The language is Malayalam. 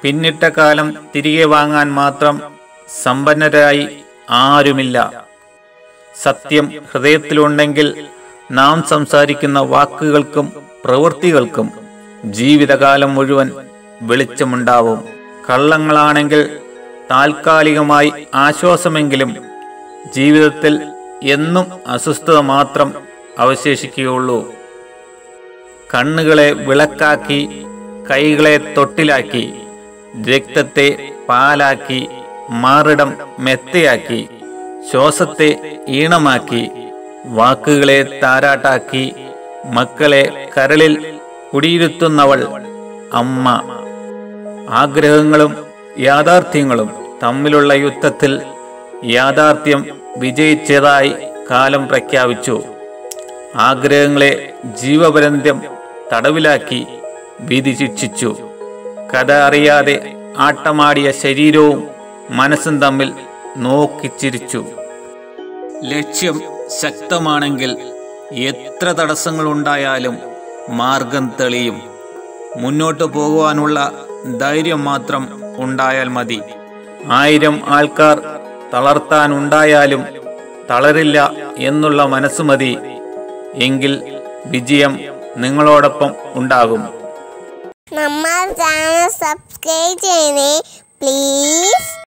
പിന്നിട്ട കാലം തിരികെ വാങ്ങാൻ മാത്രം സമ്പന്നരായി ആരുമില്ല സത്യം ഹൃദയത്തിലുണ്ടെങ്കിൽ നാം സംസാരിക്കുന്ന വാക്കുകൾക്കും പ്രവൃത്തികൾക്കും ജീവിതകാലം മുഴുവൻ വെളിച്ചമുണ്ടാവും കള്ളങ്ങളാണെങ്കിൽ താൽക്കാലികമായി ആശ്വാസമെങ്കിലും ജീവിതത്തിൽ എന്നും അസ്വസ്ഥത മാത്രം അവശേഷിക്കുകയുള്ളൂ കണ്ണുകളെ വിളക്കാക്കി കൈകളെ തൊട്ടിലാക്കി രക്തത്തെ പാലാക്കി മാറിടം മെത്തയാക്കി ശ്വാസത്തെ ഈണമാക്കി വാക്കുകളെ താരാട്ടാക്കി മക്കളെ കരളിൽ കുടിയിരുത്തുന്നവൾ അമ്മ ആഗ്രഹങ്ങളും യാഥാർത്ഥ്യങ്ങളും തമ്മിലുള്ള യുദ്ധത്തിൽ യാഥാർത്ഥ്യം വിജയിച്ചതായി കാലം പ്രഖ്യാപിച്ചു ആഗ്രഹങ്ങളെ ജീവപര്യന്തം തടവിലാക്കി വിധി ശിക്ഷിച്ചു കഥ അറിയാതെ ആട്ടമാടിയ ശരീരവും മനസ്സും തമ്മിൽ നോക്കിച്ചിരിച്ചു ലക്ഷ്യം ശക്തമാണെങ്കിൽ എത്ര തടസ്സങ്ങളുണ്ടായാലും മാർഗം തെളിയും മുന്നോട്ട് പോകുവാനുള്ള ധൈര്യം മാത്രം ഉണ്ടായാൽ മതി ആയിരം ആൾക്കാർ തളർത്താനുണ്ടായാലും തളരില്ല എന്നുള്ള മനസ്സ് മതി എങ്കിൽ വിജയം നിങ്ങളോടൊപ്പം ഉണ്ടാകും നമ്മൾ ചാനൽ സബ്സ്ക്രൈബ് ചെയ്യണേ പ്ലീസ്